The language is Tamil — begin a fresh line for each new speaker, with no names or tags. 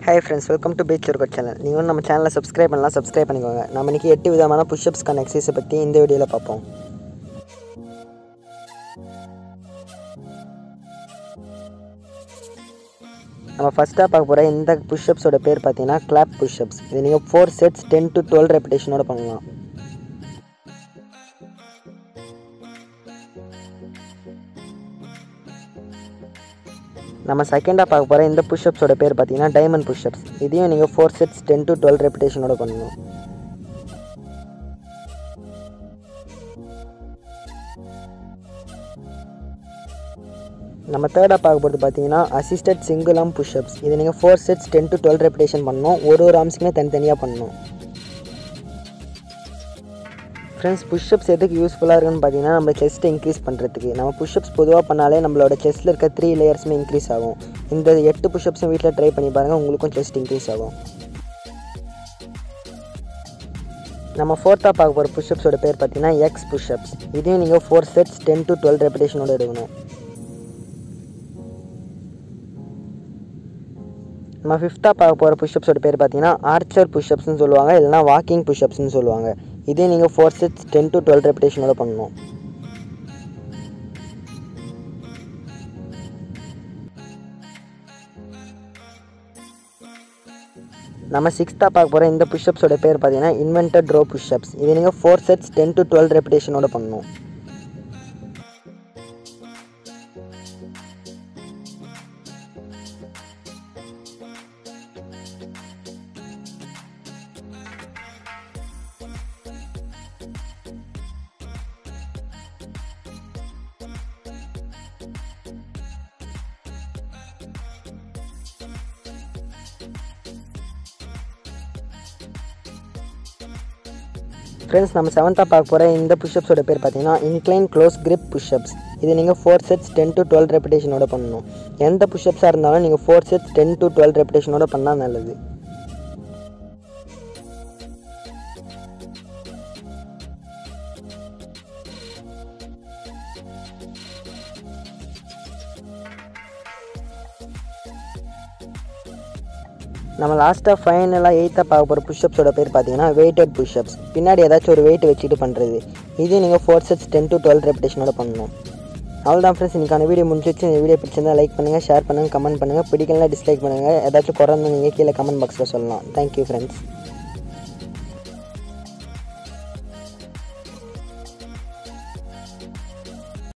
hi friends welcome to beach work channel நீங்கள் வந்து நம்ம சேனலை சப்ஸ்கிரைப் பண்ணலாம் சப்ஸ்கிரைப் பண்ணிக்கோங்க நம்ம இன்றைக்கி எட்டு விதமான புஷ்அப்ஸ்க்கான எக்ஸசைஸை பற்றி இந்த வீடியோவில் பார்ப்போம் நம்ம ஃபஸ்ட்டாக பார்க்க போகிற இந்த புஷ்அப்ஸோட பேர் பார்த்தீங்கன்னா கிளாப் புஷ்அப்ஸ் இது நீங்கள் four sets ten to twelve ரெப்பிடேஷனோட பண்ணலாம் நம்ம செகண்டாக பார்க்க போகிற இந்த புஷ்அப்ஸோட பேர் பார்த்தீங்கன்னா டைமண்ட் புஷ்அப்ஸ் இதையும் நீங்கள் four sets ten to twelve ரெப்பிடேஷனோட பண்ணணும் நம்ம தேர்டாக பார்க்க போகிறது பார்த்தீங்கன்னா அசிஸ்டட் சிங்கிள் ஆம் புஷ்அப்ஸ் இது நீங்கள் four sets ten to twelve repetition பண்ணணும் ஒரு ஒரு ஆம்ஸுக்குமே தனித்தனியாக பண்ணணும் ஃப்ரெண்ட்ஸ் புஷ்அப்ஸ் எதுக்கு யூஸ்ஃபுல்லாக இருக்குன்னு பார்த்தீங்கன்னா நம்ம செஸ்ட்டை இன்க்ரீஸ் பண்ணுறதுக்கு நம்ம புஷ்அப்ஸ் பொதுவாக பண்ணாலே நம்மளோட செஸ்ட்டில் இருக்க த்ரீ லேயர்ஸுமே இன்க்ரீஸ் ஆகும் இந்த எட்டு புஷ்அப்ஸும் வீட்டில் ட்ரை பண்ணி பாருங்கள் உங்களுக்கும் செஸ்ட் இன்க்ரீஸ் ஆகும் நம்ம ஃபோர்த்தாக பார்க்க போகிற புஷ்அப்ஸோட பேர் பார்த்தீங்கன்னா எக்ஸ் புஷ்அப்ஸ் இதையும் நீங்கள் four sets ten to twelve ரெப்பிடேஷனோட எடுக்கணும் நம்ம ஃபிஃப்த்தாக பார்க்க போகிற புஷ்அப்ஸோட பேர் பார்த்தீங்கன்னா ஆர்ச்சர் புஷ்அப்ஸ்னு சொல்லுவாங்க இல்லைனா வாக்கிங் புஷ்அப்ஸ்னு சொல்லுவாங்க இதே நீங்கள் four sets ten to twelve ரெப்பிடேஷனோட பண்ணணும் நம்ம சிக்ஸ்த்தாக பார்க்க போகிற இந்த புஷ்அப்ஸோட பேர் பார்த்தீங்கன்னா இன்வென்டட் ட்ரோ புஷ்அப்ஸ் இது நீங்கள் four sets ten to twelve ரெப்பிடேஷனோட பண்ணணும் ஃப்ரெண்ட்ஸ் நம்ம செவன்த்தாக பார்க்க போகிற இந்த புஷ்அப்ஸோட பேர் பார்த்தீங்கன்னா இன்க்ளைன் க்ளோஸ் கிரிப் புஷ்அப்ஸ் இது நீங்கள் four sets ten to twelve ரெப்பிடேஷனோட பண்ணணும் எந்த புஷ்அப்ஸாக இருந்தாலும் நீங்கள் four sets ten to twelve ரெப்பிடேஷனோட பண்ணால் நல்லது நம்ம லாஸ்ட்டாக ஃபைனலாக எயித்தாக பார்க்க போகிற புஷ்அப்ஸோட பேர் பார்த்தீங்கன்னா வெயிட்டட் புஷ்அப்ஸ் பின்னாடி ஏதாச்சும் ஒரு வெயிட் வச்சுட்டு பண்ணுறது இது நீங்கள் four sets ten to twelve ரெப்பிடேஷனோட பண்ணணும் அவ்வளோதான் ஃப்ரெண்ட்ஸ் இன்றைக்கான வீடியோ முடிஞ்சிச்சு இந்த வீடியோ பிடிச்சிருந்தா லைக் பண்ணுங்கள் ஷேர் பண்ணுங்கள் கமெண்ட் பண்ணுங்கள் பிடிக்கலாம் டிஸ்லைக் பண்ணுங்கள் ஏதாச்சும் குறைந்து நீங்கள் கீழே கமெண்ட் பாக்ஸில் சொல்லலாம் தேங்க்யூ ஃப்ரெண்ட்ஸ்